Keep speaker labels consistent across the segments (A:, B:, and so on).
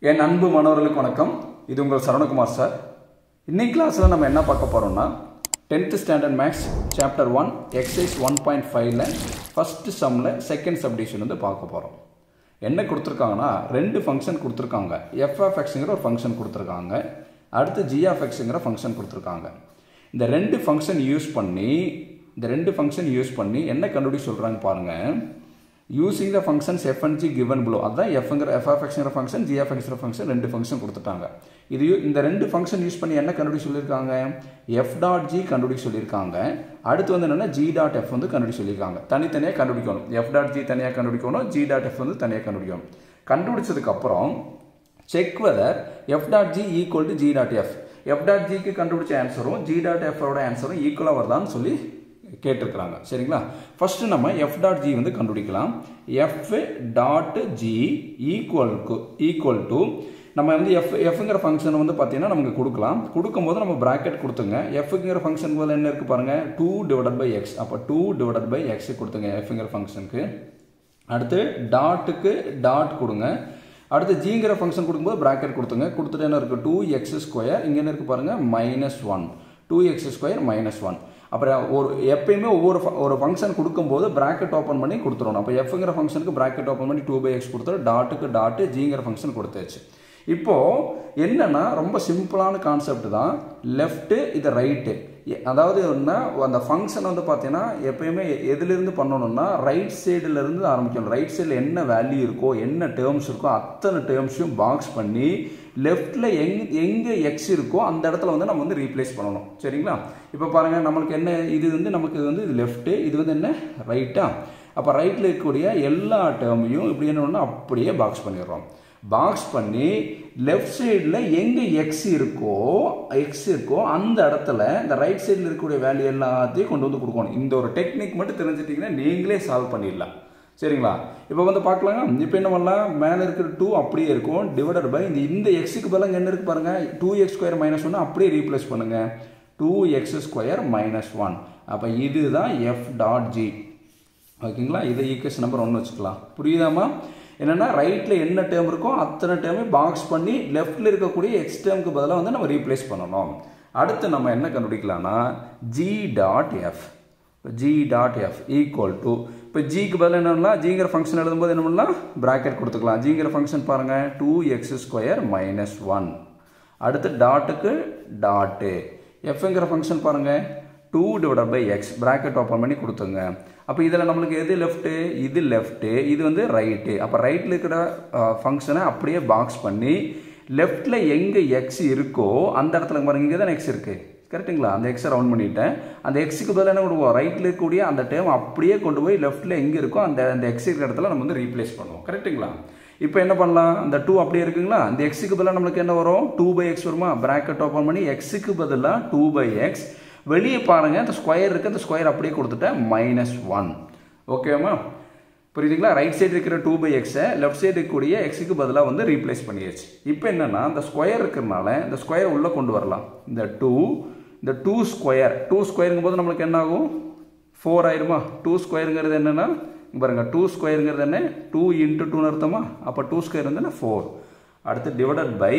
A: என் அன்பு மாணவர்களுக்கு வணக்கம் இது உங்கள் சரவணகுமார் சார் இன்னைக்கு கிளாஸில் நம்ம என்ன பார்க்க போகிறோம்னா tenth standard maths chapter one exercise one point ஃபைவ்ல ஃபஸ்ட்டு சம்மில் செகண்ட் சப்டிஷன் வந்து பார்க்க போகிறோம் என்ன கொடுத்துருக்காங்கன்னா ரெண்டு ஃபங்க்ஷன் கொடுத்துருக்காங்க எஃப்எஃப்எக்ஸுங்கிற ஒரு ஃபங்க்ஷன் கொடுத்துருக்காங்க அடுத்து ஜிஎஃப்எக்ஸுங்கிற ஃபங்க்ஷன் கொடுத்துருக்காங்க இந்த ரெண்டு ஃபங்க்ஷன் யூஸ் பண்ணி இந்த ரெண்டு ஃபங்க்ஷன் யூஸ் பண்ணி என்ன கண்டுபிடிச்சு சொல்கிறாங்க பாருங்கள் using the functions F and G given below அதுதான் எஃப்ங்கிற எஃப்எஃப்எக்ஸுங்கிற ஃபங்க்ஷன் ஜிஎஃப்எக்ஸுங்கிற ஃபங்க்ஷன் ரெண்டு ஃபங்க்ஷன் கொடுத்துட்டாங்க இது யூ- இந்த ரெண்டு ஃபங்க்ஷன் யூஸ் பண்ணி என்ன கண்டுபிடிச்சு சொல்லியிருக்காங்க எஃப் டாட் ஜி கண்டுபிடிச்சு சொல்லியிருக்காங்க அடுத்து வந்து என்னென்னா ஜி டாட் எஃப் வந்து கண்டுபிடிச்சு சொல்லியிருக்காங்க தனித்தனியாக கண்டுபிடிக்கணும் எஃப் டாட் ஜி தனியாக கண்டுபிடிக்கணும் ஜி டாட் எஃப் வந்து தனியாக கண்டுபிடிக்கணும் கண்டுபிடிச்சதுக்கப்புறம் check whether F dot G equal to G dot F F dot ஜிக்கு கண்டுபிடிச்ச ஆன்சரும் ஜி டாட் எஃபோட ஆன்சரும் ஈக்குவலாக வருதான்னு சொல்லி கேட்டிருக்கிறாங்க சரிங்களா ஃபர்ஸ்ட் நம்ம எஃப் டாட் ஜி வந்து கண்டுபிடிக்கலாம் F dot G equal equal to நம்ம வந்து எஃப் எஃப்ங்கிற ஃபங்க்ஷன் வந்து பார்த்தீங்கன்னா நமக்கு கொடுக்கலாம் கொடுக்கும்போது நம்ம பிராக்கெட் கொடுத்துங்க எஃப்ங்கிற ஃபங்க்ஷன் போல என்ன இருக்குது பாருங்கள் டூ டிவைடட் பை எக்ஸ் அப்போ டூ டிவைடட் பை எக்ஸ் கொடுத்துங்க எஃப்ங்கிற ஃபங்க்ஷனுக்கு அடுத்து டாட்டுக்கு டாட் கொடுங்க அடுத்து ஜிங்கிற ஃபங்க்ஷன் கொடுக்கும்போது பிராக்கெட் கொடுத்துங்க கொடுத்துட்டு என்ன இருக்குது டூ எக்ஸ் ஸ்கொயர் இங்கே என்ன இருக்குது பாருங்கள் minus one two X square minus one அப்புறம் ஒரு எப்பயுமே ஒவ்வொரு fu- ஒரு ஃபங்க்ஷன் கொடுக்கும்போது பிராக்கெட் ஓப்பன் பண்ணி கொடுத்துருவோம் அப்போ எஃப்ங்கிற ஃபங்க்ஷனுக்கு பிராக்கெட் ஓப்பன் பண்ணி டூ பை எக்ஸ் கொடுத்துரு டாட்டுக்கு டாட்டு ஜிங்கிற ஃபங்க்ஷன் கொடுத்தாச்சு இப்போ என்னன்னா ரொம்ப சிம்பிளான கான்செப்ட் தான் லெஃப்ட்டு இது ரைட்டு அதாவது என்ன அந்த ஃபங்க்ஷன் வந்து பார்த்தீங்கன்னா எப்பயுமே எதிலிருந்து பண்ணணும்னா ரைட் சைடுல இருந்து ஆரம்பிக்கணும் ரைட் சைடில் என்ன வேல்யூ இருக்கோ என்ன டேர்ம்ஸ் இருக்கோ அத்தனை டேர்ம்ஸையும் பாக்ஸ் பண்ணி லெஃப்ட்டில் எங் எங்கே எக்ஸ் இருக்கோ அந்த இடத்துல வந்து நம்ம வந்து ரீப்ளேஸ் பண்ணணும் சரிங்களா இப்போ பாருங்கள் நம்மளுக்கு என்ன இது வந்து நமக்கு வந்து இது லெஃப்ட்டு இது வந்து என்ன ரைட்டா அப்போ ரைட்டில் இருக்கக்கூடிய எல்லா டேர்மையும் இப்படி என்ன அப்படியே பாக்ஸ் பண்ணிடுறோம் பாக்ஸ் பண்ணி லெஃப்ட் சைடில் எங்கே எக்ஸ் இருக்கோ எக்ஸ் இருக்கோ அந்த இடத்துல இந்த ரைட் சைடில் இருக்கக்கூடிய வேல்யூ எல்லாத்தையும் கொண்டு வந்து கொடுக்கணும் இந்த ஒரு டெக்னிக் மட்டும் தெரிஞ்சிட்டிங்கன்னா நீங்களே சால்வ் பண்ணிடலாம் சரிங்களா இப்போ வந்து பார்க்கலாங்க இப்போ என்ன பண்ணலாம் மேலே இருக்கிற டூ அப்படியே இருக்கும் டிவைடட் பை இந்த இந்த எக்ஸுக்கு பதிலாக என்ன இருக்கு பாருங்க டூ எக்ஸ் ஸ்கொயர் மைனஸ் ஒன்று அப்படியே ரீப்ளேஸ் பண்ணுங்க two X square minus one அப்போ இதுதான் எஃப் டாட் ஜி ஓகேங்களா இதை ஈக்குவேஷன் நம்பர் ஒன்று வச்சுக்கலாம் புரியுதாமா என்னன்னா ரைட்டில் என்ன டேர்ம் இருக்கோ அத்தனை டேர்மே பாக்ஸ் பண்ணி லெஃப்ட்டில் இருக்கக்கூடிய எக்ஸ் டேர்முக்கு பதிலாக வந்து நம்ம ரீப்ளேஸ் பண்ணணும் அடுத்து நம்ம என்ன கண்டுபிடிக்கலாம்னா G dot F G dot F equal to இப்போ ஜிக்கு பதில் என்ன பண்ணலாம் ஜிங்கிற ஃபங்க்ஷன் எழுதும்போது என்ன பண்ணலாம் பிராக்கெட் கொடுத்துக்கலாம் ஜிங்கிற ஃபங்க்ஷன் பாருங்கள் two X square minus one அடுத்து டாட்டுக்கு டாட்டு எஃப்ங்கிற ஃபங்க்ஷன் பாருங்கள் two divide by X bracket open பண்ணி கொடுத்துங்க அப்போ இதில் நம்மளுக்கு எது லெஃப்ட்டு இது லெஃப்ட்டு இது வந்து ரைட்டு அப்போ ரைட்டில் இருக்கிற ஃபங்க்ஷனை அப்படியே பாக்ஸ் பண்ணி லெஃப்ட்டில் எங்கே எக்ஸ் இருக்கோ அந்த இடத்துல பாருங்க இங்கே தான் எக்ஸ் இருக்குது கரெக்ட்டுங்களா அந்த எக்ஸை ரவுண்ட் பண்ணிட்டேன் அந்த எக்ஸுக்கு பதிலாக என்ன கொடுப்போம் ரைட்டில் இருக்கக்கூடிய அந்த டேம் அப்படியே கொண்டு போய் லெஃப்ட்டில் எங்கே இருக்கோ அந்த அந்த எக்ஸ் இருக்கிற இடத்துல நம்ம வந்து ரீப்ளேஸ் பண்ணுவோம் கரெக்ட்டுங்களா இப்போ என்ன பண்ணலாம் அந்த டூ அப்படியே இருக்குங்களா அந்த எக்ஸுக்கு பதிலாக நம்மளுக்கு என்ன வரும் டூ பை எக்ஸ் வருமா பிராக்கெட் ஓப்பன் பண்ணி எக்ஸுக்கு பதிலாக டூ பை எக்ஸ் வெளியே பாருங்க அந்த ஸ்கொயர் இருக்கு அந்த ஸ்கொயர் அப்படியே கொடுத்துட்டேன் மைனஸ் ஒன் ஓகேவா புரியுதுங்களா ரைட் சைடு இருக்கிற டூ பை எக்ஸை லெஃப்ட் சைடு இருக்கக்கூடிய எக்ஸுக்கு பதிலாக வந்து ரீப்ளேஸ் பண்ணியாச்சு இப்போ என்னன்னா இந்த ஸ்கொயர் இருக்கிறனால இந்த ஸ்கொயர் உள்ளே கொண்டு வரலாம் இந்த டூ இந்த டூ ஸ்கொயர் டூ ஸ்கொயருங்கும் போது நம்மளுக்கு என்ன ஆகும் ஃபோர் ஆயிருமா டூ ஸ்கொயருங்கிறது என்னன்னா இங்க பாருங்க டூ ஸ்கொயருங்கிறது என்ன டூ இன்ட்டு டூன்னு அர்த்தமா அப்போ டூ ஸ்கொயர் வந்து ஃபோர் அடுத்து டிவைடட் பை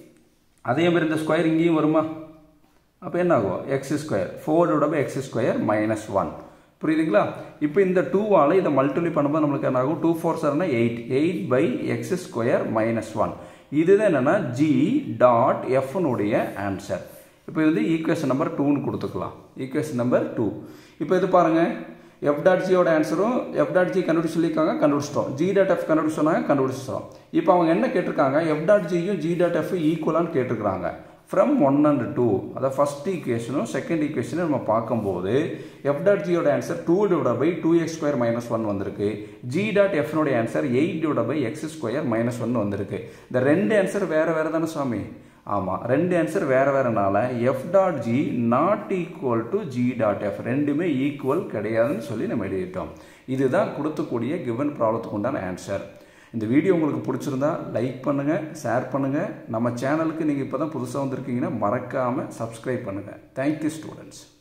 A: அதே மாதிரி இந்த ஸ்கொயர் இங்கேயும் வருமா அப்போ என்ன ஆகும் எக்ஸ் ஸ்கொயர் ஃபோரோட by X square minus one புரியுதுங்களா இப்போ இந்த டூவால் இதை மல்டிப்ளை பண்ணும்போது நம்மளுக்கு என்ன ஆகும் டூ ஃபோர் சார்னா eight eight by X square minus one இதுதான் என்னன்னா ஜி டாட் எஃப்னுடைய ஆன்சர் இப்போ இது வந்து ஈக்குவேஷன் நம்பர் டூன்னு கொடுத்துக்கலாம் ஈக்குவேஷன் நம்பர் டூ இப்போ இது பாருங்க எஃப் டாட் ஜியோட ஆன்சரும் எஃப் டாட் ஜி கண்டுபிடிச்சு சொல்லியிருக்காங்க கண்டுபிடிச்சிட்டோம் ஜி டாட் எஃப் கண்டுபிடிச்சு சொன்னாங்க கண்டுபிடிச்சிட்டோம் இப்போ அவங்க என்ன கேட்டிருக்காங்க எஃப் டாட் ஜியும் ஜி டாட் எஃப் ஈக்குவலான்னு கேட்டிருக்காங்க ஃப்ரம் ஒன் அண்ட் டூ அதாவது ஃபர்ஸ்ட் ஈக்குவேஷனும் செகண்ட் ஈக்குவேஷனும் நம்ம பார்க்கும்போது எஃப் டாட் ஜியோட answer two divide by two X square minus one வந்திருக்கு ஜி டாட் எஃப்னுடைய answer eight divide by X square minus one வந்திருக்கு இந்த ரெண்டு ஆன்சர் வேற வேற தானே சுவாமி ஆமாம் ரெண்டு ஆன்சர் வேற வேறனால F dot G not equal to G dot F ரெண்டுமே ஈக்குவல் கிடையாதுன்னு சொல்லி நம்ம எழுதிட்டோம் இதுதான் கொடுத்தக்கூடிய கிவன் ப்ராப்ளத்துக்கு உண்டான ஆன்சர் இந்த வீடியோ உங்களுக்கு பிடிச்சிருந்தா லைக் பண்ணுங்கள் ஷேர் பண்ணுங்கள் நம்ம சேனலுக்கு நீங்கள் இப்போ தான் புதுசாக வந்திருக்கீங்கன்னா மறக்காமல் சப்ஸ்கிரைப் பண்ணுங்கள் தேங்க்யூ ஸ்டூடெண்ட்ஸ்